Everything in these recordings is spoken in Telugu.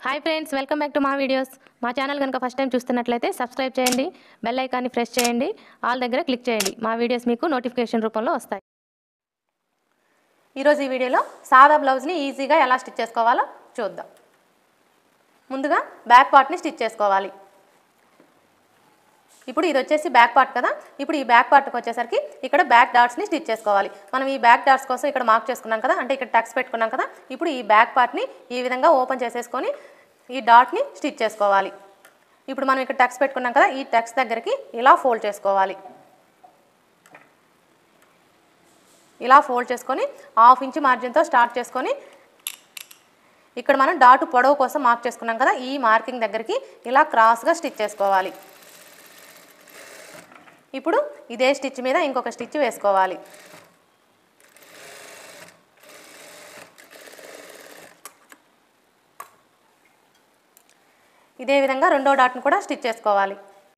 hi friends welcome back to మా వీడియోస్ మా ఛానల్ కనుక ఫస్ట్ టైం చూస్తున్నట్లయితే సబ్స్క్రైబ్ చేయండి బెల్ ఐకాన్ని ప్రెస్ చేయండి ఆల్ దగ్గర క్లిక్ చేయండి మా వీడియోస్ మీకు నోటిఫికేషన్ రూపంలో వస్తాయి ఈరోజు ఈ వీడియోలో సాదా బ్లౌజ్ని ఈజీగా ఎలా స్టిచ్ చేసుకోవాలో చూద్దాం ముందుగా బ్యాక్ పార్ట్ని స్టిచ్ చేసుకోవాలి ఇప్పుడు ఇది వచ్చేసి బ్యాక్ పార్ట్ కదా ఇప్పుడు ఈ బ్యాక్ పార్ట్కి వచ్చేసరికి ఇక్కడ బ్యాక్ డాట్స్ని స్టిచ్ చేసుకోవాలి మనం ఈ బ్యాక్ డాట్స్ కోసం ఇక్కడ మార్క్ చేసుకున్నాం కదా అంటే ఇక్కడ టక్స్ పెట్టుకున్నాం కదా ఇప్పుడు ఈ బ్యాక్ పార్ట్ని ఈ విధంగా ఓపెన్ చేసేసుకొని ఈ డాట్ని స్టిచ్ చేసుకోవాలి ఇప్పుడు మనం ఇక్కడ టక్స్ పెట్టుకున్నాం కదా ఈ టక్స్ దగ్గరికి ఇలా ఫోల్డ్ చేసుకోవాలి ఇలా ఫోల్డ్ చేసుకొని హాఫ్ ఇంచ్ మార్జిన్తో స్టార్ట్ చేసుకొని ఇక్కడ మనం డాటు పొడవు కోసం మార్క్ చేసుకున్నాం కదా ఈ మార్కింగ్ దగ్గరికి ఇలా క్రాస్గా స్టిచ్ చేసుకోవాలి ఇప్పుడు ఇదే స్టిచ్ మీద ఇంకొక స్టిచ్ వేసుకోవాలి ఇదే విధంగా రెండో డాట్ను కూడా స్టిచ్ చేసుకోవాలి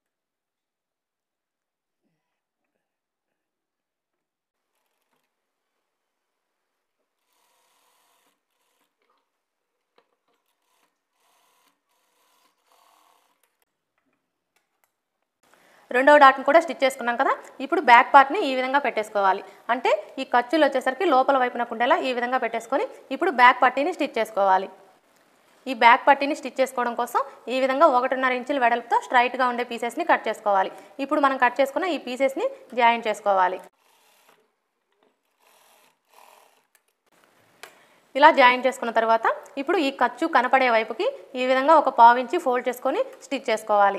రెండవ డాట్ని కూడా స్టిచ్ చేసుకున్నాం కదా ఇప్పుడు బ్యాక్ పార్ట్ని ఈ విధంగా పెట్టేసుకోవాలి అంటే ఈ ఖర్చులు వచ్చేసరికి లోపల వైపున కుండేలా ఈ విధంగా పెట్టేసుకొని ఇప్పుడు బ్యాక్ పట్టీని స్టిచ్ చేసుకోవాలి ఈ బ్యాక్ పట్టీని స్టిచ్ చేసుకోవడం కోసం ఈ విధంగా ఒకటిన్నర ఇంచుల వెడల్పుతో స్ట్రైట్గా ఉండే పీసెస్ని కట్ చేసుకోవాలి ఇప్పుడు మనం కట్ చేసుకున్న ఈ పీసెస్ని జాయిన్ చేసుకోవాలి ఇలా జాయిన్ చేసుకున్న తర్వాత ఇప్పుడు ఈ ఖర్చు కనపడే వైపుకి ఈ విధంగా ఒక పావించి ఫోల్డ్ చేసుకొని స్టిచ్ చేసుకోవాలి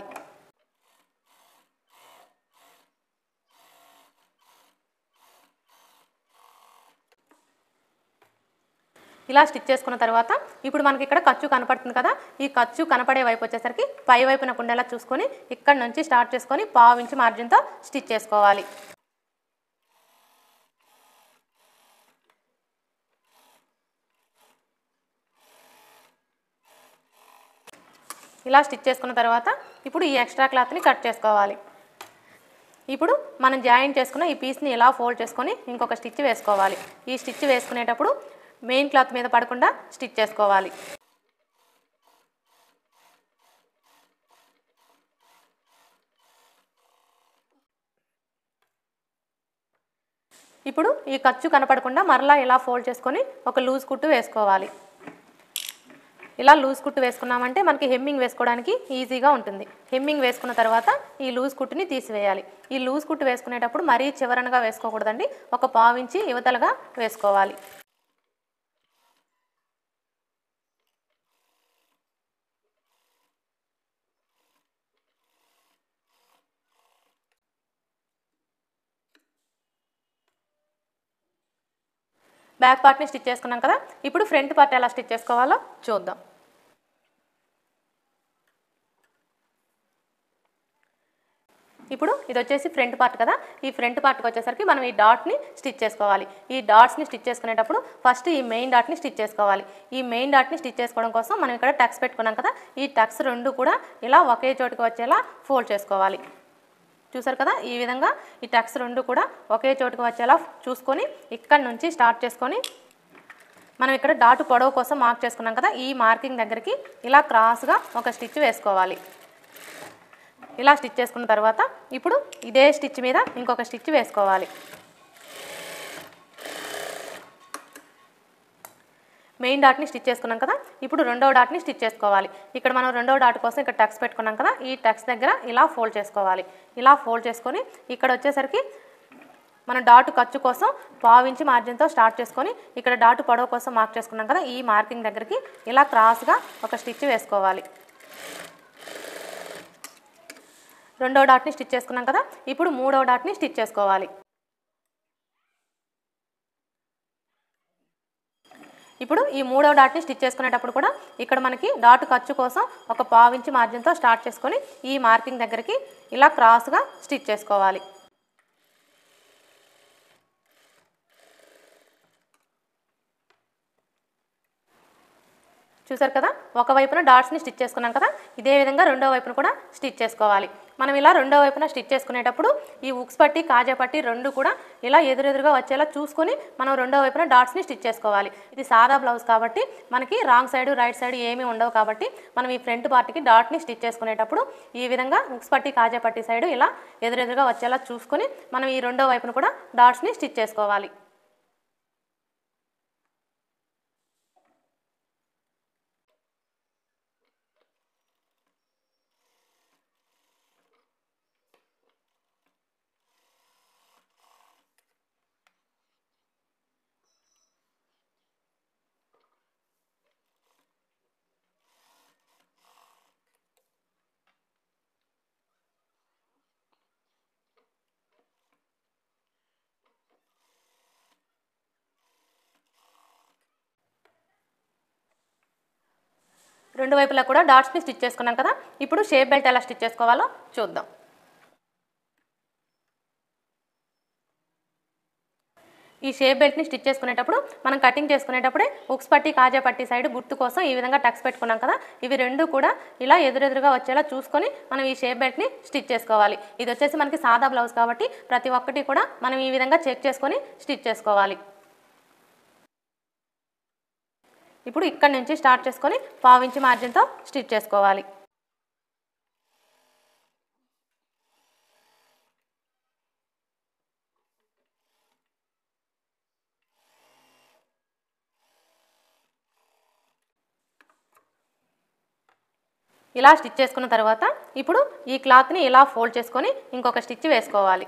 ఇలా స్టిచ్ చేసుకున్న తర్వాత ఇప్పుడు మనకి ఇక్కడ ఖర్చు కనపడుతుంది కదా ఈ ఖర్చు కనపడే వైపు వచ్చేసరికి పై వైపున కుండేలా చూసుకొని ఇక్కడ నుంచి స్టార్ట్ చేసుకొని పావు ఇంచు మార్జిన్తో స్టిచ్ చేసుకోవాలి ఇలా స్టిచ్ చేసుకున్న తర్వాత ఇప్పుడు ఈ ఎక్స్ట్రా క్లాత్ని కట్ చేసుకోవాలి ఇప్పుడు మనం జాయిన్ చేసుకున్న ఈ పీస్ని ఇలా ఫోల్డ్ చేసుకొని ఇంకొక స్టిచ్ వేసుకోవాలి ఈ స్టిచ్ వేసుకునేటప్పుడు మెయిన్ క్లాత్ మీద పడకుండా స్టిచ్ చేసుకోవాలి ఇప్పుడు ఈ ఖర్చు కనపడకుండా మరలా ఇలా ఫోల్డ్ చేసుకొని ఒక లూజ్ కుట్టు వేసుకోవాలి ఇలా లూజ్ కుట్టు వేసుకున్నామంటే మనకి హెమ్మింగ్ వేసుకోవడానికి ఈజీగా ఉంటుంది హెమ్మింగ్ వేసుకున్న తర్వాత ఈ లూజ్ కుట్టుని తీసివేయాలి ఈ లూజ్ కుట్టు వేసుకునేటప్పుడు మరీ చివరనగా వేసుకోకూడదండి ఒక పావించి యువతలుగా వేసుకోవాలి బ్యాక్ పార్ట్ని స్టిచ్ చేసుకున్నాం కదా ఇప్పుడు ఫ్రంట్ పార్ట్ ఎలా స్టిచ్ చేసుకోవాలో చూద్దాం ఇప్పుడు ఇది వచ్చేసి ఫ్రంట్ పార్ట్ కదా ఈ ఫ్రంట్ పార్ట్కి వచ్చేసరికి మనం ఈ డాట్ని స్టిచ్ చేసుకోవాలి ఈ డాట్స్ని స్టిచ్ చేసుకునేటప్పుడు ఫస్ట్ ఈ మెయిన్ డాట్ని స్టిచ్ చేసుకోవాలి ఈ మెయిన్ డాట్ని స్టిచ్ చేసుకోవడం కోసం మనం ఇక్కడ టక్స్ పెట్టుకున్నాం కదా ఈ టక్స్ రెండు కూడా ఇలా ఒకే చోటుకి వచ్చేలా ఫోల్డ్ చేసుకోవాలి చూసారు కదా ఈ విధంగా ఈ టక్స్ రెండు కూడా ఒకే చోటుకు వచ్చేలా చూసుకొని ఇక్కడ నుంచి స్టార్ట్ చేసుకొని మనం ఇక్కడ డాటు పొడవు కోసం మార్క్ చేసుకున్నాం కదా ఈ మార్కింగ్ దగ్గరికి ఇలా క్రాస్గా ఒక స్టిచ్ వేసుకోవాలి ఇలా స్టిచ్ చేసుకున్న తర్వాత ఇప్పుడు ఇదే స్టిచ్ మీద ఇంకొక స్టిచ్ వేసుకోవాలి మెయిన్ డాట్ని స్టిచ్ చేసుకున్నాం కదా ఇప్పుడు రెండవ డాట్ని స్టిచ్ చేసుకోవాలి ఇక్కడ మనం రెండవ డాట్ కోసం ఇక్కడ టక్స్ పెట్టుకున్నాం కదా ఈ టక్స్ దగ్గర ఇలా ఫోల్డ్ చేసుకోవాలి ఇలా ఫోల్డ్ చేసుకొని ఇక్కడ వచ్చేసరికి మన డాటు ఖర్చు కోసం పావించి మార్జిన్తో స్టార్ట్ చేసుకొని ఇక్కడ డాటు పొడవు కోసం మార్క్ చేసుకున్నాం కదా ఈ మార్కింగ్ దగ్గరికి ఇలా క్రాస్గా ఒక స్టిచ్ వేసుకోవాలి రెండో డాట్ని స్టిచ్ చేసుకున్నాం కదా ఇప్పుడు మూడో డాట్ని స్టిచ్ చేసుకోవాలి ఇప్పుడు ఈ మూడో డాట్ని స్టిచ్ చేసుకునేటప్పుడు కూడా ఇక్కడ మనకి డాట్ ఖర్చు కోసం ఒక పావించి మార్జిన్తో స్టార్ట్ చేసుకొని ఈ మార్కింగ్ దగ్గరికి ఇలా క్రాస్గా స్టిచ్ చేసుకోవాలి చూసారు కదా ఒక వైపున డాట్స్ని స్టిచ్ చేసుకున్నాం కదా ఇదే విధంగా రెండో వైపున కూడా స్టిచ్ చేసుకోవాలి మనం ఇలా రెండో వైపున స్టిచ్ చేసుకునేటప్పుడు ఈ ఉక్స్ పట్టి కాజా పట్టి రెండు కూడా ఇలా ఎదురెదురుగా వచ్చేలా చూసుకొని మనం రెండో వైపున డాట్స్ని స్టిచ్ చేసుకోవాలి ఇది సాదా బ్లౌజ్ కాబట్టి మనకి రాంగ్ సైడ్ రైట్ సైడ్ ఏమీ ఉండవు కాబట్టి మనం ఈ ఫ్రంట్ పార్ట్కి డాట్ని స్టిచ్ చేసుకునేటప్పుడు ఈ విధంగా ఉక్స్ పట్టి కాజా పట్టి సైడ్ ఇలా ఎదురెదురుగా వచ్చేలా చూసుకొని మనం ఈ రెండో వైపున కూడా డాట్స్ని స్టిచ్ చేసుకోవాలి రెండు వైపులా కూడా డాట్స్ని స్టిచ్ చేసుకున్నాం కదా ఇప్పుడు షేప్ బెల్ట్ ఎలా స్టిచ్ చేసుకోవాలో చూద్దాం ఈ షేప్ బెల్ట్ని స్టిచ్ చేసుకునేటప్పుడు మనం కటింగ్ చేసుకునేటప్పుడే ఉక్స్ పట్టి కాజా పట్టి సైడ్ గుర్తు కోసం ఈ విధంగా టక్స్ పెట్టుకున్నాం కదా ఇవి రెండు కూడా ఇలా ఎదురెదురుగా వచ్చేలా చూసుకొని మనం ఈ షేప్ బెల్ట్ని స్టిచ్ చేసుకోవాలి ఇది వచ్చేసి మనకి సాదా బ్లౌజ్ కాబట్టి ప్రతి ఒక్కటి కూడా మనం ఈ విధంగా చెక్ చేసుకొని స్టిచ్ చేసుకోవాలి ఇప్పుడు ఇక్కడ నుంచి స్టార్ట్ చేసుకొని పావించి మార్జిన్తో స్టిచ్ చేసుకోవాలి ఇలా స్టిచ్ చేసుకున్న తర్వాత ఇప్పుడు ఈ క్లాత్ని ఇలా ఫోల్డ్ చేసుకొని ఇంకొక స్టిచ్ వేసుకోవాలి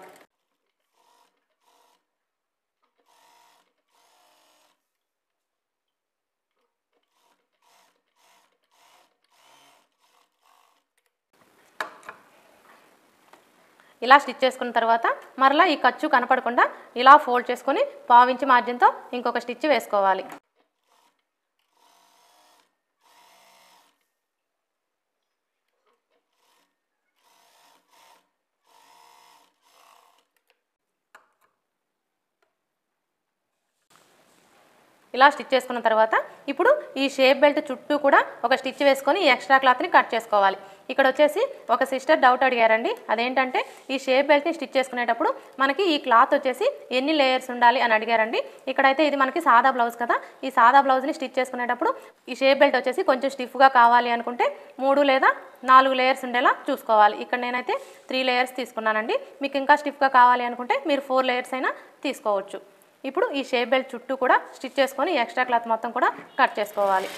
ఇలా స్టిచ్ చేసుకున్న తర్వాత మరలా ఈ ఖర్చు కనపడకుండా ఇలా ఫోల్డ్ చేసుకొని పావించి మార్జిన్తో ఇంకొక స్టిచ్ వేసుకోవాలి ఇలా స్టిచ్ చేసుకున్న తర్వాత ఇప్పుడు ఈ షేప్ బెల్ట్ చుట్టూ కూడా ఒక స్టిచ్ వేసుకొని ఈ ఎక్స్ట్రా క్లాత్ని కట్ చేసుకోవాలి ఇక్కడ వచ్చేసి ఒక సిస్టర్ డౌట్ అడిగారండి అదేంటంటే ఈ షేప్ బెల్ట్ని స్టిచ్ చేసుకునేటప్పుడు మనకి ఈ క్లాత్ వచ్చేసి ఎన్ని లేయర్స్ ఉండాలి అని అడిగారండి ఇక్కడైతే ఇది మనకి సాదా బ్లౌజ్ కదా ఈ సాదా బ్లౌజ్ని స్టిచ్ చేసుకునేటప్పుడు ఈ షేప్ బెల్ట్ వచ్చేసి కొంచెం స్టిఫ్గా కావాలి అనుకుంటే మూడు లేదా నాలుగు లేయర్స్ ఉండేలా చూసుకోవాలి ఇక్కడ నేనైతే త్రీ లేయర్స్ తీసుకున్నానండి మీకు ఇంకా స్టిఫ్గా కావాలి అనుకుంటే మీరు ఫోర్ లేయర్స్ అయినా తీసుకోవచ్చు ఇప్పుడు ఈ షేప్ బెల్ట్ చుట్టూ కూడా స్టిచ్ చేసుకొని ఎక్స్ట్రా క్లాత్ మొత్తం కూడా కట్ చేసుకోవాలి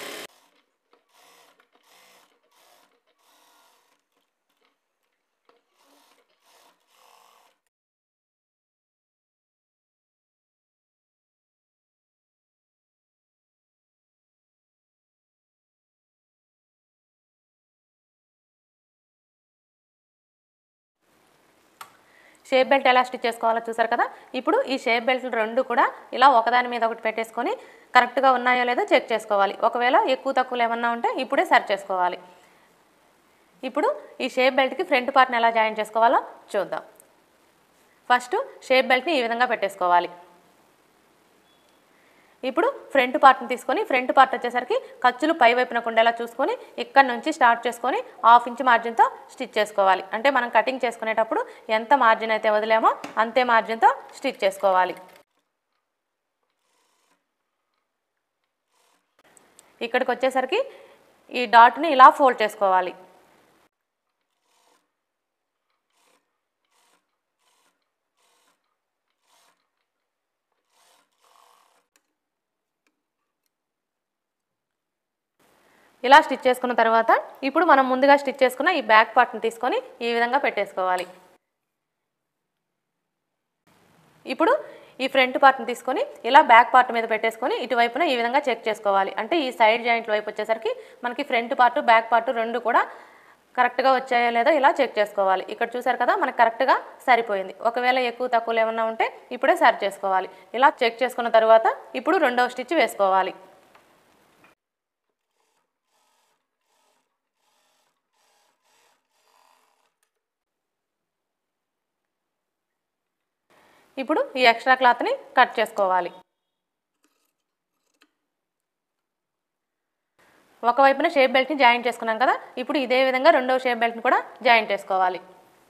షేప్ బెల్ట్ ఎలా స్టిచ్ చేసుకోవాలో చూసారు కదా ఇప్పుడు ఈ షేప్ బెల్ట్లు రెండు కూడా ఇలా ఒకదాని మీద ఒకటి పెట్టేసుకొని కరెక్ట్గా ఉన్నాయో లేదో చెక్ చేసుకోవాలి ఒకవేళ ఎక్కువ తక్కువలు ఏమన్నా ఉంటే ఇప్పుడే సర్చ్ చేసుకోవాలి ఇప్పుడు ఈ షేప్ బెల్ట్కి ఫ్రంట్ పార్ట్ని ఎలా జాయిన్ చేసుకోవాలో చూద్దాం ఫస్ట్ షేప్ బెల్ట్ని ఈ విధంగా పెట్టేసుకోవాలి ఇప్పుడు ఫ్రంట్ పార్ట్ని తీసుకొని ఫ్రంట్ పార్ట్ వచ్చేసరికి ఖర్చులు పై వైపున ఉండేలా చూసుకొని ఇక్కడ నుంచి స్టార్ట్ చేసుకొని హాఫ్ ఇంచ్ మార్జిన్తో స్టిచ్ చేసుకోవాలి అంటే మనం కటింగ్ చేసుకునేటప్పుడు ఎంత మార్జిన్ అయితే వదిలేమో అంతే మార్జిన్తో స్టిచ్ చేసుకోవాలి ఇక్కడికి వచ్చేసరికి ఈ డాట్ని ఇలా ఫోల్డ్ చేసుకోవాలి ఇలా స్టిచ్ చేసుకున్న తర్వాత ఇప్పుడు మనం ముందుగా స్టిచ్ చేసుకున్న ఈ బ్యాక్ పార్ట్ని తీసుకొని ఈ విధంగా పెట్టేసుకోవాలి ఇప్పుడు ఈ ఫ్రంట్ పార్ట్ని తీసుకొని ఇలా బ్యాక్ పార్ట్ మీద పెట్టేసుకొని ఇటువైపున ఈ విధంగా చెక్ చేసుకోవాలి అంటే ఈ సైడ్ జాయింట్ వైపు వచ్చేసరికి మనకి ఫ్రంట్ పార్ట్ బ్యాక్ పార్ట్ రెండు కూడా కరెక్ట్గా వచ్చాయో లేదో ఇలా చెక్ చేసుకోవాలి ఇక్కడ చూసారు కదా మనకి కరెక్ట్గా సరిపోయింది ఒకవేళ ఎక్కువ తక్కువలు ఏమన్నా ఉంటే ఇప్పుడే సరి చేసుకోవాలి ఇలా చెక్ చేసుకున్న తర్వాత ఇప్పుడు రెండవ స్టిచ్ వేసుకోవాలి ఇప్పుడు ఈ ఎక్స్ట్రా క్లాత్ని కట్ చేసుకోవాలి ఒకవైపున షేప్ బెల్ట్ని జాయింట్ చేసుకున్నాం కదా ఇప్పుడు ఇదే విధంగా రెండవ షేప్ బెల్ట్ని కూడా జాయింట్ చేసుకోవాలి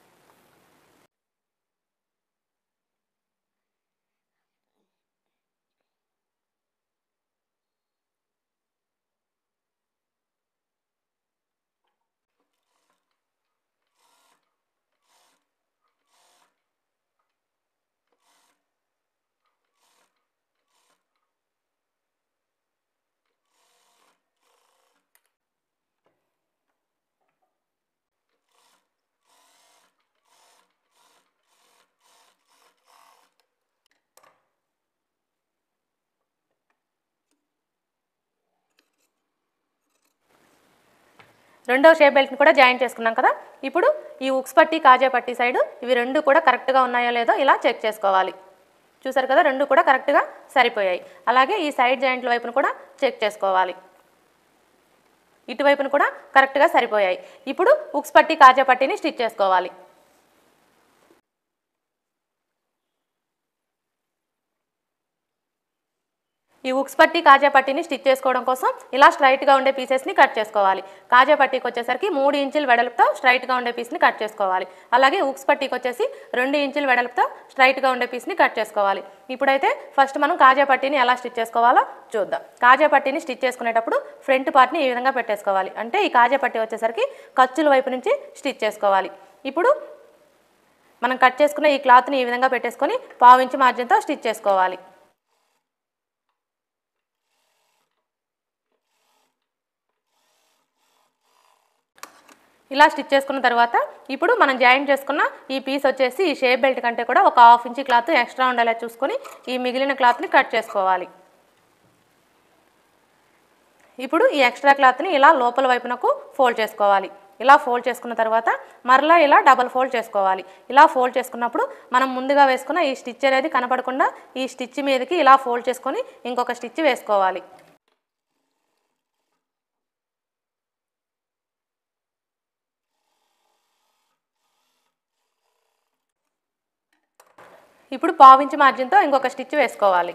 రెండవ షేప్ బెల్ట్ని కూడా జాయిన్ చేసుకున్నాం కదా ఇప్పుడు ఈ ఉక్స్ పట్టి కాజా పట్టి సైడ్ ఇవి రెండు కూడా కరెక్ట్గా ఉన్నాయో లేదో ఇలా చెక్ చేసుకోవాలి చూసారు కదా రెండు కూడా కరెక్ట్గా సరిపోయాయి అలాగే ఈ సైడ్ జాయింట్ల వైపును కూడా చెక్ చేసుకోవాలి ఇటువైపును కూడా కరెక్ట్గా సరిపోయాయి ఇప్పుడు ఉక్స్ పట్టి కాజా పట్టిని స్టిచ్ చేసుకోవాలి ఈ ఉక్స్ పట్టి కాజా పట్టిని స్టిచ్ చేసుకోవడం కోసం ఇలా స్ట్రైట్గా ఉండే పీసెస్ని కట్ చేసుకోవాలి కాజా పట్టీకి వచ్చేసరికి మూడు ఇంచుల వెడల్పుతో స్ట్రైట్గా ఉండే పీస్ని కట్ చేసుకోవాలి అలాగే ఉక్స్ పట్టీకి వచ్చేసి రెండు ఇంచుల వెడల్పుతో స్ట్రైట్గా ఉండే పీస్ని కట్ చేసుకోవాలి ఇప్పుడైతే ఫస్ట్ మనం కాజా పట్టీని ఎలా స్టిచ్ చేసుకోవాలో చూద్దాం కాజా పట్టీని స్టిచ్ చేసుకునేటప్పుడు ఫ్రంట్ పార్ట్ని ఈ విధంగా పెట్టేసుకోవాలి అంటే ఈ కాజా పట్టీ వచ్చేసరికి ఖర్చుల వైపు నుంచి స్టిచ్ చేసుకోవాలి ఇప్పుడు మనం కట్ చేసుకున్న ఈ క్లాత్ని ఈ విధంగా పెట్టేసుకొని పావించి మార్జిన్తో స్టిచ్ చేసుకోవాలి ఇలా స్టిచ్ చేసుకున్న తర్వాత ఇప్పుడు మనం జాయిన్ చేసుకున్న ఈ పీస్ వచ్చేసి ఈ షేప్ బెల్ట్ కంటే కూడా ఒక హాఫ్ ఇంచ్ క్లాత్ ఎక్స్ట్రా ఉండేలా చూసుకొని ఈ మిగిలిన క్లాత్ని కట్ చేసుకోవాలి ఇప్పుడు ఈ ఎక్స్ట్రా క్లాత్ని ఇలా లోపల వైపునకు ఫోల్డ్ చేసుకోవాలి ఇలా ఫోల్డ్ చేసుకున్న తర్వాత మరలా ఇలా డబల్ ఫోల్డ్ చేసుకోవాలి ఇలా ఫోల్డ్ చేసుకున్నప్పుడు మనం ముందుగా వేసుకున్న ఈ స్టిచ్ అనేది కనపడకుండా ఈ స్టిచ్ మీదకి ఇలా ఫోల్డ్ చేసుకొని ఇంకొక స్టిచ్ వేసుకోవాలి ఇప్పుడు పావించి మార్జిన్తో ఇంకొక స్టిచ్ వేసుకోవాలి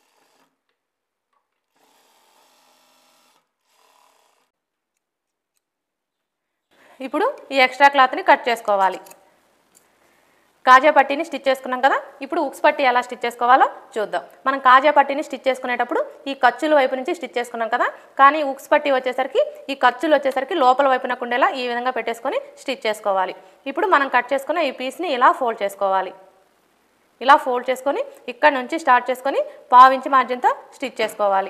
ఇప్పుడు ఈ ఎక్స్ట్రా క్లాత్ని కట్ చేసుకోవాలి కాజా పట్టీని స్టిచ్ చేసుకున్నాం కదా ఇప్పుడు ఉక్స్ పట్టీ ఎలా స్టిచ్ చేసుకోవాలో చూద్దాం మనం కాజా పట్టీని స్టిచ్ చేసుకునేటప్పుడు ఈ ఖర్చుల వైపు నుంచి స్టిచ్ చేసుకున్నాం కదా కానీ ఉక్స్ పట్టీ వచ్చేసరికి ఈ ఖర్చులు వచ్చేసరికి లోపల వైపున ఉండేలా ఈ విధంగా పెట్టేసుకొని స్టిచ్ చేసుకోవాలి ఇప్పుడు మనం కట్ చేసుకున్న ఈ పీస్ని ఇలా ఫోల్డ్ చేసుకోవాలి ఇలా ఫోల్డ్ చేసుకొని ఇక్కడ నుంచి స్టార్ట్ చేసుకొని పావించి మార్జిన్తో స్టిచ్ చేసుకోవాలి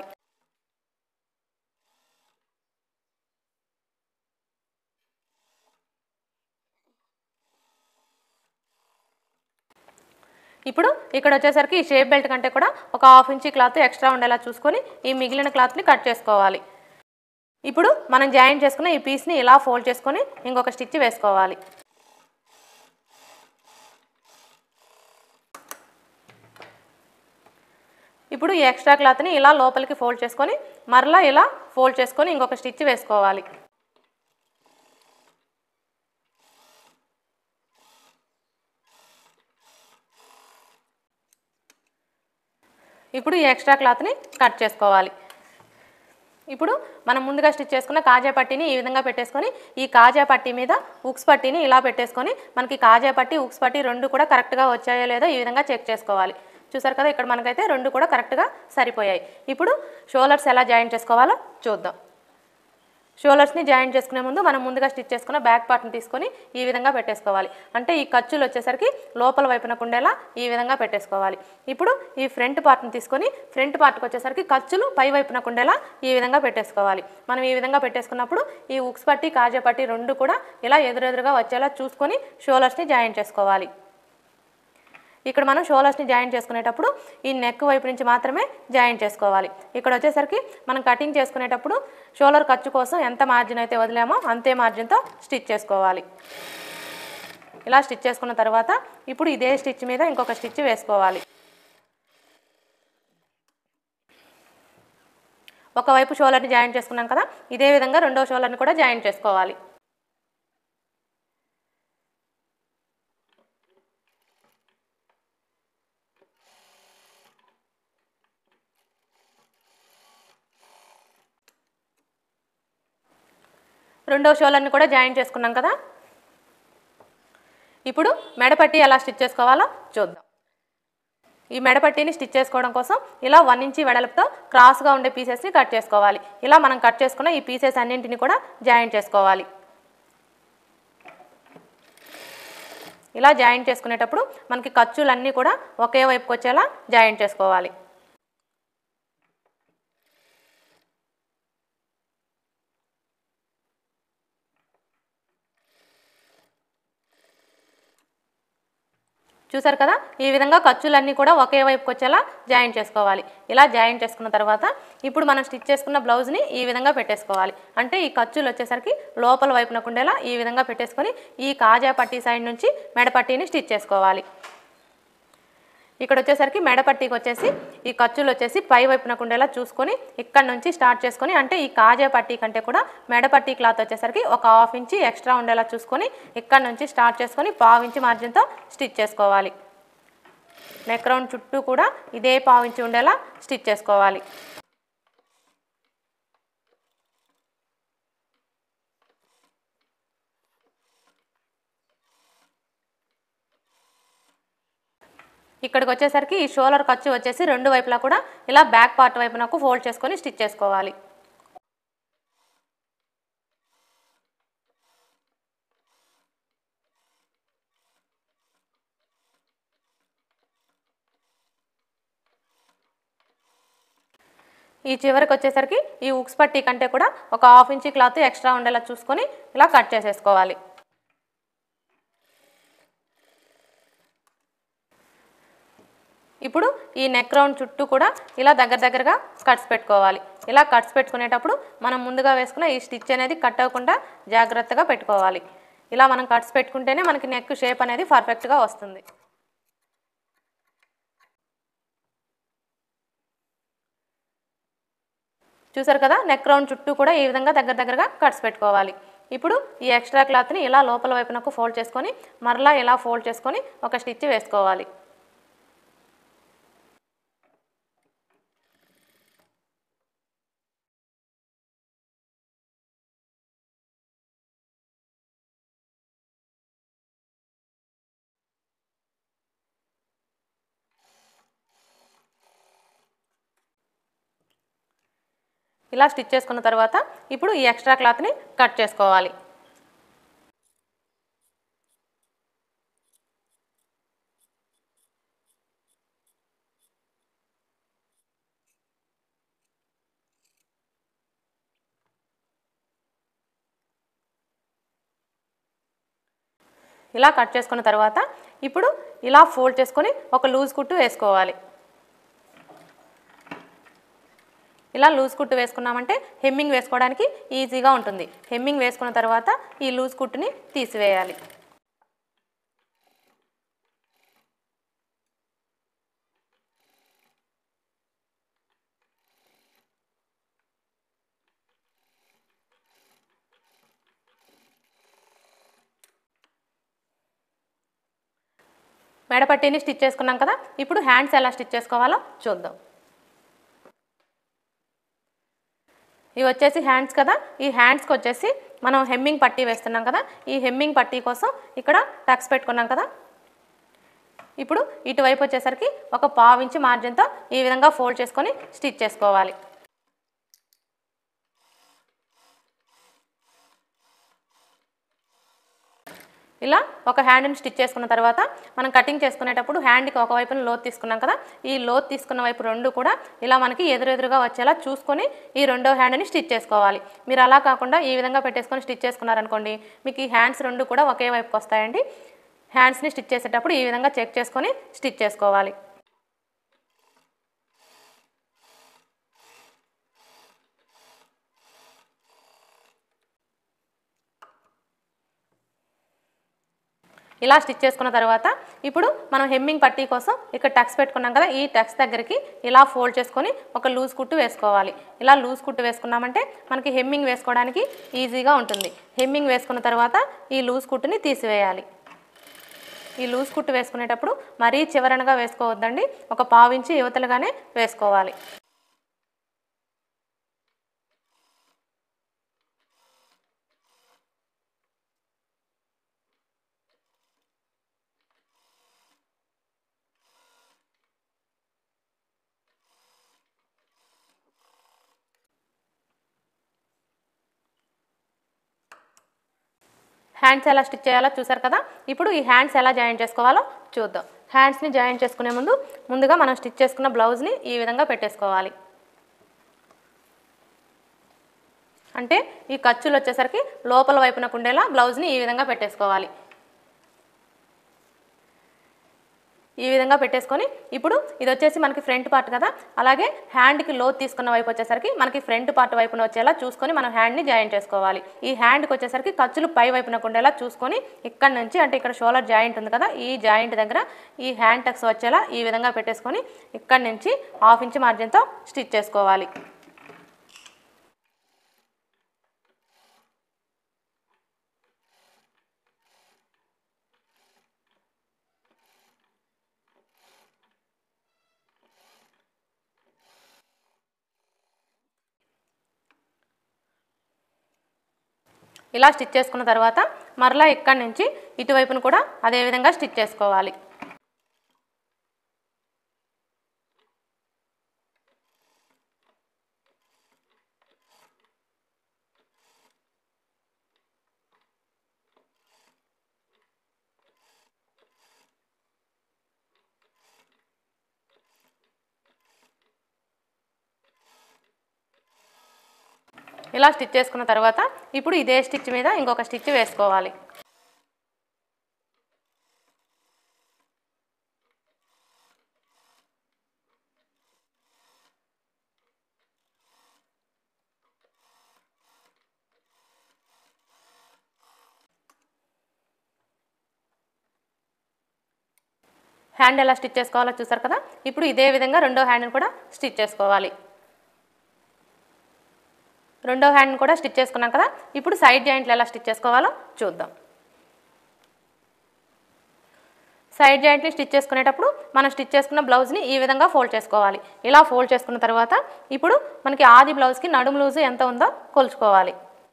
ఇప్పుడు ఇక్కడ వచ్చేసరికి ఈ షేప్ బెల్ట్ కంటే కూడా ఒక హాఫ్ ఇంచ్ క్లాత్ ఎక్స్ట్రా ఉండేలా చూసుకొని ఈ మిగిలిన క్లాత్ని కట్ చేసుకోవాలి ఇప్పుడు మనం జాయిన్ చేసుకున్న ఈ పీస్ని ఇలా ఫోల్డ్ చేసుకొని ఇంకొక స్టిచ్ వేసుకోవాలి ఇప్పుడు ఈ ఎక్స్ట్రా క్లాత్ని ఇలా లోపలికి ఫోల్డ్ చేసుకొని మరలా ఇలా ఫోల్డ్ చేసుకొని ఇంకొక స్టిచ్ వేసుకోవాలి ఇప్పుడు ఈ ఎక్స్ట్రా క్లాత్ని కట్ చేసుకోవాలి ఇప్పుడు మనం ముందుగా స్టిచ్ చేసుకున్న కాజా పట్టీని ఈ విధంగా పెట్టేసుకొని ఈ కాజా పట్టీ మీద ఉక్స్ పట్టీని ఇలా పెట్టేసుకొని మనకి కాజా పట్టీ ఉక్స్ పట్టీ రెండు కూడా కరెక్ట్గా వచ్చాయో లేదో ఈ విధంగా చెక్ చేసుకోవాలి చూసారు కదా ఇక్కడ మనకైతే రెండు కూడా కరెక్ట్గా సరిపోయాయి ఇప్పుడు షోలర్స్ ఎలా జాయిన్ చేసుకోవాలో చూద్దాం షోలర్స్ని జాయిన్ చేసుకునే ముందు మనం ముందుగా స్టిచ్ చేసుకున్న బ్యాక్ పార్ట్ని తీసుకొని ఈ విధంగా పెట్టేసుకోవాలి అంటే ఈ ఖర్చులు వచ్చేసరికి లోపల వైపున ఉండేలా ఈ విధంగా పెట్టేసుకోవాలి ఇప్పుడు ఈ ఫ్రంట్ పార్ట్ని తీసుకొని ఫ్రంట్ పార్ట్కి వచ్చేసరికి ఖర్చులు పై వైపున ఉండేలా ఈ విధంగా పెట్టేసుకోవాలి మనం ఈ విధంగా పెట్టేసుకున్నప్పుడు ఈ ఉక్స్ పట్టి కాజా పట్టి రెండు కూడా ఇలా ఎదురెదురుగా వచ్చేలా చూసుకొని షోలర్స్ని జాయిన్ చేసుకోవాలి ఇక్కడ మనం షోలర్స్ని జాయిన్ చేసుకునేటప్పుడు ఈ నెక్ వైపు నుంచి మాత్రమే జాయిన్ చేసుకోవాలి ఇక్కడ వచ్చేసరికి మనం కటింగ్ చేసుకునేటప్పుడు షోలర్ ఖర్చు కోసం ఎంత మార్జిన్ అయితే వదిలామో అంతే మార్జిన్తో స్టిచ్ చేసుకోవాలి ఇలా స్టిచ్ చేసుకున్న తర్వాత ఇప్పుడు ఇదే స్టిచ్ మీద ఇంకొక స్టిచ్ వేసుకోవాలి ఒకవైపు షోలర్ని జాయిన్ చేసుకున్నాం కదా ఇదే విధంగా రెండో షోలర్ని కూడా జాయిన్ చేసుకోవాలి రెండో షోలర్ని కూడా జాయిన్ చేసుకున్నాం కదా ఇప్పుడు మెడపట్టి ఎలా స్టిచ్ చేసుకోవాలో చూద్దాం ఈ మెడపట్టీని స్టిచ్ చేసుకోవడం కోసం ఇలా వన్ ఇంచి వెడల్పుతో క్రాస్గా ఉండే పీసెస్ని కట్ చేసుకోవాలి ఇలా మనం కట్ చేసుకున్న ఈ పీసెస్ అన్నింటిని కూడా జాయిన్ చేసుకోవాలి ఇలా జాయిన్ చేసుకునేటప్పుడు మనకి ఖర్చులన్నీ కూడా ఒకే వైపుకి వచ్చేలా జాయిన్ చేసుకోవాలి చూసారు కదా ఈ విధంగా ఖర్చులన్నీ కూడా ఒకే వైపుకి వచ్చేలా జాయిన్ చేసుకోవాలి ఇలా జాయిన్ చేసుకున్న తర్వాత ఇప్పుడు మనం స్టిచ్ చేసుకున్న బ్లౌజ్ని ఈ విధంగా పెట్టేసుకోవాలి అంటే ఈ ఖర్చులు వచ్చేసరికి లోపల వైపునకు ఉండేలా ఈ విధంగా పెట్టేసుకొని ఈ కాజా పట్టీ సైడ్ నుంచి మెడ పట్టీని స్టిచ్ చేసుకోవాలి ఇక్కడ వచ్చేసరికి మెడ పట్టీకి వచ్చేసి ఈ ఖర్చులు వచ్చేసి పై వైపునకు ఉండేలా చూసుకొని ఇక్కడ నుంచి స్టార్ట్ చేసుకొని అంటే ఈ కాజా పట్టీ కంటే కూడా మెడ పట్టీ క్లాత్ వచ్చేసరికి ఒక హాఫ్ ఇంచి ఎక్స్ట్రా ఉండేలా చూసుకొని ఇక్కడ నుంచి స్టార్ట్ చేసుకొని పావు ఇంచి మార్జిన్తో స్టిచ్ చేసుకోవాలి నెక్ రౌండ్ చుట్టూ కూడా ఇదే పావు ఇంచి ఉండేలా స్టిచ్ చేసుకోవాలి ఇక్కడికి వచ్చేసరికి ఈ షోలర్ ఖర్చు వచ్చేసి రెండు వైపులా కూడా ఇలా బ్యాక్ పార్ట్ వైపునకు ఫోల్డ్ చేసుకొని స్టిచ్ చేసుకోవాలి ఈ చివరికి వచ్చేసరికి ఈ ఉక్స్ పట్టీ కంటే కూడా ఒక హాఫ్ ఇంచి క్లాత్ ఎక్స్ట్రా ఉండేలా చూసుకొని ఇలా కట్ చేసేసుకోవాలి ఇప్పుడు ఈ నెక్ రౌండ్ చుట్టూ కూడా ఇలా దగ్గర దగ్గరగా కట్స్ పెట్టుకోవాలి ఇలా కట్స్ పెట్టుకునేటప్పుడు మనం ముందుగా వేసుకున్న ఈ స్టిచ్ అనేది కట్ అవ్వకుండా జాగ్రత్తగా పెట్టుకోవాలి ఇలా మనం కట్స్ పెట్టుకుంటేనే మనకి నెక్ షేప్ అనేది పర్ఫెక్ట్గా వస్తుంది చూసారు కదా నెక్ రౌండ్ చుట్టూ కూడా ఈ విధంగా దగ్గర దగ్గరగా కట్స్ పెట్టుకోవాలి ఇప్పుడు ఈ ఎక్స్ట్రా క్లాత్ని ఇలా లోపల వైపునకు ఫోల్డ్ చేసుకొని మరలా ఇలా ఫోల్డ్ చేసుకొని ఒక స్టిచ్ వేసుకోవాలి ఇలా స్టిచ్ చేసుకున్న తర్వాత ఇప్పుడు ఈ ఎక్స్ట్రా క్లాత్ని కట్ చేసుకోవాలి ఇలా కట్ చేసుకున్న తర్వాత ఇప్పుడు ఇలా ఫోల్డ్ చేసుకొని ఒక లూజ్ కుట్టు వేసుకోవాలి ఇలా లూజ్ కుట్టు వేసుకున్నామంటే హెమ్మింగ్ వేసుకోవడానికి ఈజీగా ఉంటుంది హెమ్మింగ్ వేసుకున్న తర్వాత ఈ లూజ్ కుట్టుని తీసివేయాలి మెడపట్టీని స్టిచ్ చేసుకున్నాం కదా ఇప్పుడు హ్యాండ్స్ ఎలా స్టిచ్ చేసుకోవాలో చూద్దాం ఇవి వచ్చేసి హ్యాండ్స్ కదా ఈ హ్యాండ్స్కి వచ్చేసి మనం హెమ్మింగ్ పట్టీ వేస్తున్నాం కదా ఈ హెమ్మింగ్ పట్టీ కోసం ఇక్కడ టక్స్ పెట్టుకున్నాం కదా ఇప్పుడు ఇటువైపు వచ్చేసరికి ఒక పావించి మార్జిన్తో ఈ విధంగా ఫోల్డ్ చేసుకొని స్టిచ్ చేసుకోవాలి ఇలా ఒక హ్యాండ్ని స్టిచ్ చేసుకున్న తర్వాత మనం కటింగ్ చేసుకునేటప్పుడు హ్యాండ్కి ఒక వైపున లోత్ తీసుకున్నాం కదా ఈ లోత్ తీసుకున్న వైపు రెండు కూడా ఇలా మనకి ఎదురెదురుగా వచ్చేలా చూసుకొని ఈ రెండో హ్యాండ్ని స్టిచ్ చేసుకోవాలి మీరు అలా కాకుండా ఈ విధంగా పెట్టేసుకొని స్టిచ్ చేసుకున్నారనుకోండి మీకు ఈ హ్యాండ్స్ రెండు కూడా ఒకే వైపుకి వస్తాయండి హ్యాండ్స్ని స్టిచ్ చేసేటప్పుడు ఈ విధంగా చెక్ చేసుకొని స్టిచ్ చేసుకోవాలి ఇలా స్టిచ్ చేసుకున్న తర్వాత ఇప్పుడు మనం హెమ్మింగ్ పట్టీ కోసం ఇక్కడ టక్స్ పెట్టుకున్నాం కదా ఈ టక్స్ దగ్గరికి ఇలా ఫోల్డ్ చేసుకొని ఒక లూజ్ కుట్టు వేసుకోవాలి ఇలా లూజ్ కుట్టు వేసుకున్నామంటే మనకి హెమ్మింగ్ వేసుకోవడానికి ఈజీగా ఉంటుంది హెమ్మింగ్ వేసుకున్న తర్వాత ఈ లూజ్ కుట్టుని తీసివేయాలి ఈ లూజ్ కుట్టు వేసుకునేటప్పుడు మరీ చివరనగా వేసుకోవద్దండి ఒక పావించి యువతలుగానే వేసుకోవాలి హ్యాండ్స్ ఎలా స్టిచ్ చేయాలో చూసారు కదా ఇప్పుడు ఈ హ్యాండ్స్ ఎలా జాయిన్ చేసుకోవాలో చూద్దాం హ్యాండ్స్ని జాయిన్ చేసుకునే ముందు ముందుగా మనం స్టిచ్ చేసుకున్న బ్లౌజ్ని ఈ విధంగా పెట్టేసుకోవాలి అంటే ఈ ఖర్చులు వచ్చేసరికి లోపల వైపునకు ఉండేలా బ్లౌజ్ని ఈ విధంగా పెట్టేసుకోవాలి ఈ విధంగా పెట్టేసుకొని ఇప్పుడు ఇది వచ్చేసి మనకి ఫ్రంట్ పార్ట్ కదా అలాగే హ్యాండ్కి లోత్ తీసుకున్న వైపు వచ్చేసరికి మనకి ఫ్రంట్ పార్ట్ వైపున వచ్చేలా చూసుకొని మనం హ్యాండ్ని జాయిన్ చేసుకోవాలి ఈ హ్యాండ్కి వచ్చేసరికి ఖర్చులు పై వైపున ఉండేలా చూసుకొని ఇక్కడ నుంచి అంటే ఇక్కడ షోలర్ జాయింట్ ఉంది కదా ఈ జాయింట్ దగ్గర ఈ హ్యాండ్ టక్స్ వచ్చేలా ఈ విధంగా పెట్టేసుకొని ఇక్కడ నుంచి హాఫ్ ఇంచ్ మార్జిన్తో స్టిచ్ చేసుకోవాలి ఇలా స్టిచ్ చేసుకున్న తర్వాత మరలా ఇక్కడి నుంచి ఇటువైపును కూడా అదే విధంగా స్టిచ్ చేసుకోవాలి ఇలా స్టిచ్ చేసుకున్న తర్వాత ఇప్పుడు ఇదే స్టిచ్ మీద ఇంకొక స్టిచ్ వేసుకోవాలి హ్యాండ్ ఎలా స్టిచ్ చేసుకోవాలో చూసారు కదా ఇప్పుడు ఇదే విధంగా రెండో హ్యాండ్ని కూడా స్టిచ్ చేసుకోవాలి రెండో హ్యాండ్ కూడా స్టిచ్ చేసుకున్నాం కదా ఇప్పుడు సైడ్ జాయింట్లు ఎలా స్టిచ్ చేసుకోవాలో చూద్దాం సైడ్ జాయింట్ని స్టిచ్ చేసుకునేటప్పుడు మనం స్టిచ్ చేసుకున్న బ్లౌజ్ని ఈ విధంగా ఫోల్డ్ చేసుకోవాలి ఇలా ఫోల్డ్ చేసుకున్న తర్వాత ఇప్పుడు మనకి ఆది బ్లౌజ్కి నడుము లూజు ఎంత ఉందో కొలుచుకోవాలి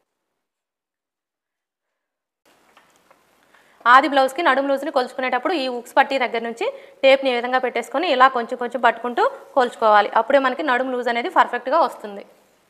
ఆది బ్లౌజ్కి నడుము లూజ్ని కొలుచుకునేటప్పుడు ఈ ఉక్స్ పట్టీ దగ్గర నుంచి టేప్ని ఈ విధంగా పెట్టేసుకొని ఇలా కొంచెం కొంచెం పట్టుకుంటూ కొలుచుకోవాలి అప్పుడే మనకి నడుము లూజ్ అనేది పర్ఫెక్ట్గా వస్తుంది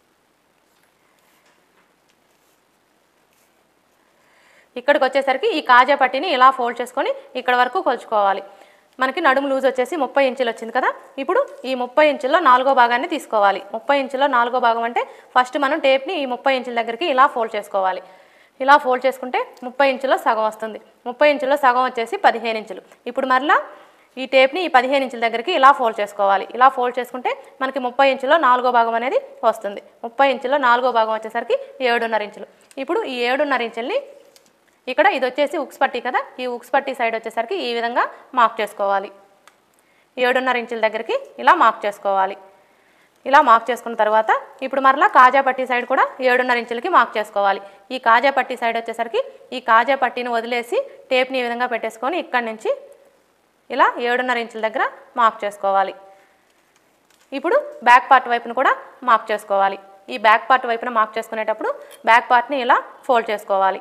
ఇక్కడికి వచ్చేసరికి ఈ కాజా పట్టీని ఇలా ఫోల్డ్ చేసుకొని ఇక్కడ వరకు కొలుచుకోవాలి మనకి నడుము లూజ్ వచ్చేసి ముప్పై ఇంచులు వచ్చింది కదా ఇప్పుడు ఈ ముప్పై ఇంచుల్లో నాలుగో భాగాన్ని తీసుకోవాలి ముప్పై ఇంచుల్లో నాలుగో భాగం అంటే ఫస్ట్ మనం టేప్ని ఈ ముప్పై ఇంచుల దగ్గరికి ఇలా ఫోల్డ్ చేసుకోవాలి ఇలా ఫోల్డ్ చేసుకుంటే ముప్పై ఇంచుల్లో సగం వస్తుంది ముప్పై ఇంచుల్లో సగం వచ్చేసి పదిహేను ఇంచులు ఇప్పుడు మరలా ఈ టేప్ని ఈ పదిహేను ఇంచుల దగ్గరికి ఇలా ఫోల్డ్ చేసుకోవాలి ఇలా ఫోల్డ్ చేసుకుంటే మనకి ముప్పై ఇంచులో నాలుగో భాగం అనేది వస్తుంది ముప్పై ఇంచులో నాలుగో భాగం వచ్చేసరికి ఏడున్నర ఇంచులు ఇప్పుడు ఈ ఏడున్నర ఇంచుల్ని ఇక్కడ ఇది వచ్చేసి ఉక్స్ పట్టీ కదా ఈ ఉక్స్ పట్టీ సైడ్ వచ్చేసరికి ఈ విధంగా మార్క్ చేసుకోవాలి ఏడున్నర ఇంచుల దగ్గరికి ఇలా మార్క్ చేసుకోవాలి ఇలా మార్క్ చేసుకున్న తర్వాత ఇప్పుడు మరలా కాజా పట్టీ సైడ్ కూడా ఏడున్నర ఇంచులకి మార్క్ చేసుకోవాలి ఈ కాజా పట్టీ సైడ్ వచ్చేసరికి ఈ కాజా పట్టీని వదిలేసి టేప్ని ఈ విధంగా పెట్టేసుకొని ఇక్కడి నుంచి ఇలా ఏడున్నర ఇంచుల దగ్గర మార్క్ చేసుకోవాలి ఇప్పుడు బ్యాక్ పార్ట్ వైపును కూడా మార్క్ చేసుకోవాలి ఈ బ్యాక్ పార్ట్ వైపున మార్క్ చేసుకునేటప్పుడు బ్యాక్ పార్ట్ని ఇలా ఫోల్డ్ చేసుకోవాలి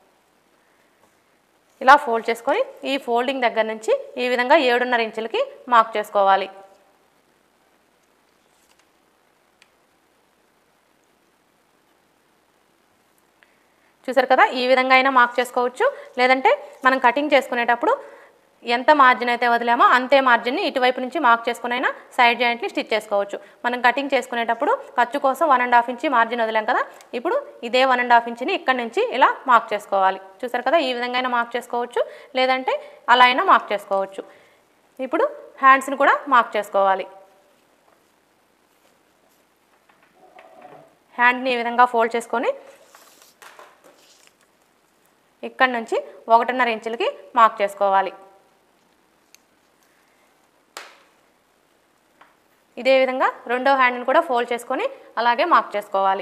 ఇలా ఫోల్డ్ చేసుకొని ఈ ఫోల్డింగ్ దగ్గర నుంచి ఈ విధంగా ఏడున్నర ఇంచులకి మార్క్ చేసుకోవాలి చూసారు కదా ఈ విధంగా అయినా మార్క్ చేసుకోవచ్చు లేదంటే మనం కటింగ్ చేసుకునేటప్పుడు ఎంత మార్జిన్ అయితే వదిలామో అంతే మార్జిన్ని ఇటువైపు నుంచి మార్క్ చేసుకునైనా సైడ్ జాయింట్ని స్టిచ్ చేసుకోవచ్చు మనం కటింగ్ చేసుకునేటప్పుడు ఖర్చు కోసం one and half inch margin వదిలాం కదా ఇప్పుడు ఇదే వన్ అండ్ హాఫ్ ఇంచిని ఇక్కడ నుంచి ఇలా మార్క్ చేసుకోవాలి చూసారు కదా ఈ విధంగా అయినా మార్క్ చేసుకోవచ్చు లేదంటే అలా అయినా మార్క్ చేసుకోవచ్చు ఇప్పుడు హ్యాండ్స్ని కూడా మార్క్ చేసుకోవాలి హ్యాండ్ని ఈ విధంగా ఫోల్డ్ చేసుకొని ఇక్కడ నుంచి ఒకటిన్నర ఇంచులకి మార్క్ చేసుకోవాలి ఇదే విధంగా రెండో హ్యాండ్ని కూడా ఫోల్డ్ చేసుకొని అలాగే మార్క్ చేసుకోవాలి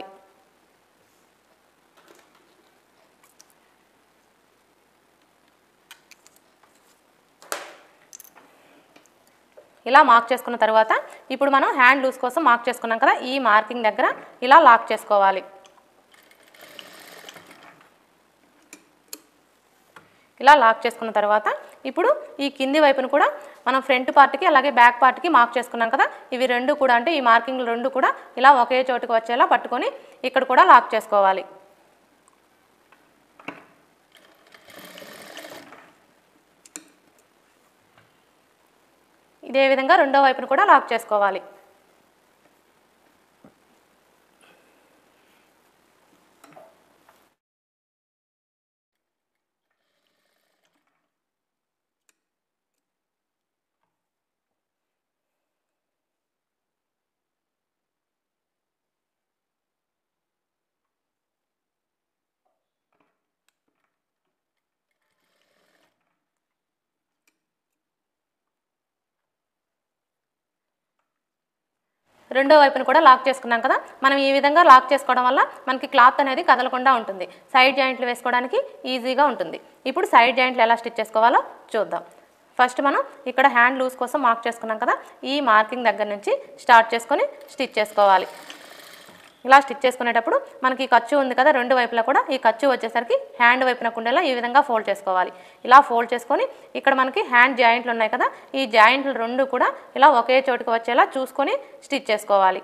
ఇలా మార్క్ చేసుకున్న తర్వాత ఇప్పుడు మనం హ్యాండ్ లూజ్ కోసం మార్క్ చేసుకున్నాం కదా ఈ మార్కింగ్ దగ్గర ఇలా లాక్ చేసుకోవాలి ఇలా లాక్ చేసుకున్న తర్వాత ఇప్పుడు ఈ కింది వైపును కూడా మనం ఫ్రంట్ పార్ట్కి అలాగే బ్యాక్ పార్ట్కి మార్క్ చేసుకున్నాం కదా ఇవి రెండు కూడా అంటే ఈ మార్కింగ్లు రెండు కూడా ఇలా ఒకే చోటుకు వచ్చేలా పట్టుకొని ఇక్కడ కూడా లాక్ చేసుకోవాలి ఇదే విధంగా రెండో వైపును కూడా లాక్ చేసుకోవాలి రెండో వైపును కూడా లాక్ చేసుకున్నాం కదా మనం ఈ విధంగా లాక్ చేసుకోవడం వల్ల మనకి క్లాత్ అనేది కదలకుండా ఉంటుంది సైడ్ జాయింట్లు వేసుకోవడానికి ఈజీగా ఉంటుంది ఇప్పుడు సైడ్ జాయింట్లు ఎలా స్టిచ్ చేసుకోవాలో చూద్దాం ఫస్ట్ మనం ఇక్కడ హ్యాండ్ లూజ్ కోసం మార్క్ చేసుకున్నాం కదా ఈ మార్కింగ్ దగ్గర నుంచి స్టార్ట్ చేసుకొని స్టిచ్ చేసుకోవాలి ఇలా స్టిచ్ చేసుకునేటప్పుడు మనకి ఖర్చు ఉంది కదా రెండు వైపులా కూడా ఈ ఖర్చు వచ్చేసరికి హ్యాండ్ వైపున కుండేలా ఈ విధంగా ఫోల్డ్ చేసుకోవాలి ఇలా ఫోల్డ్ చేసుకొని ఇక్కడ మనకి హ్యాండ్ జాయింట్లు ఉన్నాయి కదా ఈ జాయింట్లు రెండు కూడా ఇలా ఒకే చోటుకి వచ్చేలా చూసుకొని స్టిచ్ చేసుకోవాలి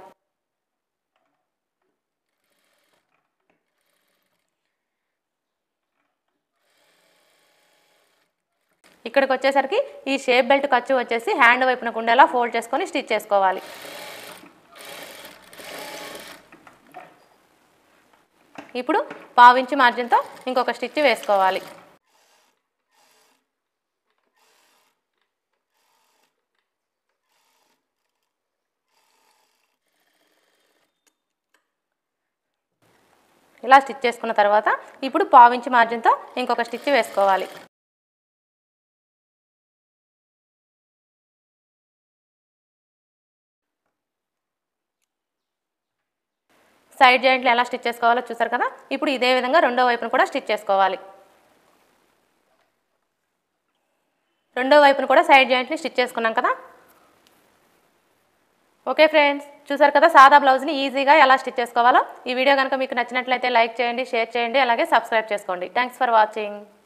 ఇక్కడికి వచ్చేసరికి ఈ షేప్ బెల్ట్ ఖర్చు వచ్చేసి హ్యాండ్ వైపున కుండేలా ఫోల్డ్ చేసుకొని స్టిచ్ చేసుకోవాలి ఇప్పుడు పావించి మార్జిన్తో ఇంకొక స్టిచ్ వేసుకోవాలి ఇలా స్టిచ్ చేసుకున్న తర్వాత ఇప్పుడు పావించి మార్జిన్తో ఇంకొక స్టిచ్ వేసుకోవాలి సైడ్ జాయింట్లు ఎలా స్టిచ్ చేసుకోవాలో చూసారు కదా ఇప్పుడు ఇదే విధంగా రెండో వైపును కూడా స్టిచ్ చేసుకోవాలి రెండో వైపును కూడా సైడ్ జాయింట్ని స్టిచ్ చేసుకున్నాం కదా ఓకే ఫ్రెండ్స్ చూసారు కదా సాదా బ్లౌజ్ని ఈజీగా ఎలా స్టిచ్ చేసుకోవాలో ఈ వీడియో కనుక మీకు నచ్చినట్లయితే లైక్ చేయండి షేర్ చేయండి అలాగే సబ్స్క్రైబ్ చేసుకోండి థ్యాంక్స్ ఫర్ వాచింగ్